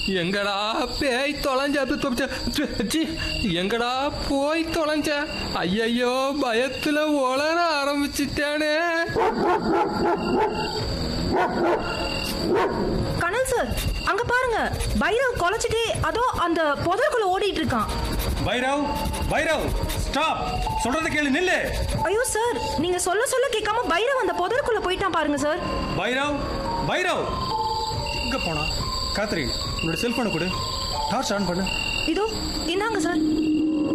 எங்கடா பேய் தொலைஞ்ச அது தொலைச்ச சி, சி, எங்கடா போய் தொலைஞ்ச ஐயையோ பயத்துல உளர ஆரம்பிச்சிட்டானே கனல் சார் அங்க பாருங்க பைரவ் கொலைச்சிட்டே அதோ அந்த புதற்குள்ள ஓடிட்டு இருக்கான் பைரவ் பைரவ் ஸ்டாப் சொல்றத கேளு நில்லு ஐயோ சார் நீங்க சொல்ல சொல்ல கேட்காம பைரவ் அந்த புதற்குள்ள போயிட்டான் பாருங்க சார் பைரவ் பைரவ் எங்க போனா காத்ரின் உன்னோட செல்போனை கொடு டார்ச் ஆன் பண்ணு இதோ இந்தாங்க சார்